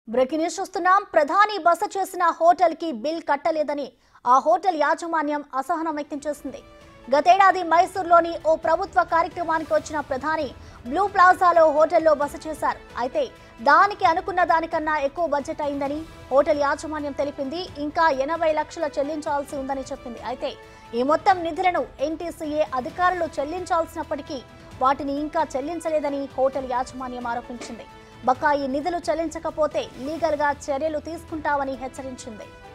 breaking news చూస్తున్నాం ప్రధాని బస చేసిన హోటల్ కి బిల్ కట్టలేదని ఆ హోటల్ యాజమాన్యం అసహనం వ్యక్తం చేసింది గతేడాది మైసూర్లోని ఓ ప్రభుత్వ కార్యక్రమానికి వచ్చిన ప్రధాని బ్లూ ప్లాజాలో హోటల్లో బస చేశారు అయితే దానికి అనుకున్న దానికన్నా ఎక్కువ బడ్జెట్ అయిందని హోటల్ యాజమాన్యం తెలిపింది ఇంకా ఎనభై లక్షల చెల్లించాల్సి ఉందని చెప్పింది అయితే ఈ మొత్తం నిధులను ఎన్టీసీఏ అధికారులు చెల్లించాల్సినప్పటికీ వాటిని ఇంకా చెల్లించలేదని హోటల్ యాజమాన్యం ఆరోపించింది బకాయి నిధులు చెల్లించకపోతే లీగల్ గా చర్యలు తీసుకుంటామని హెచ్చరించింది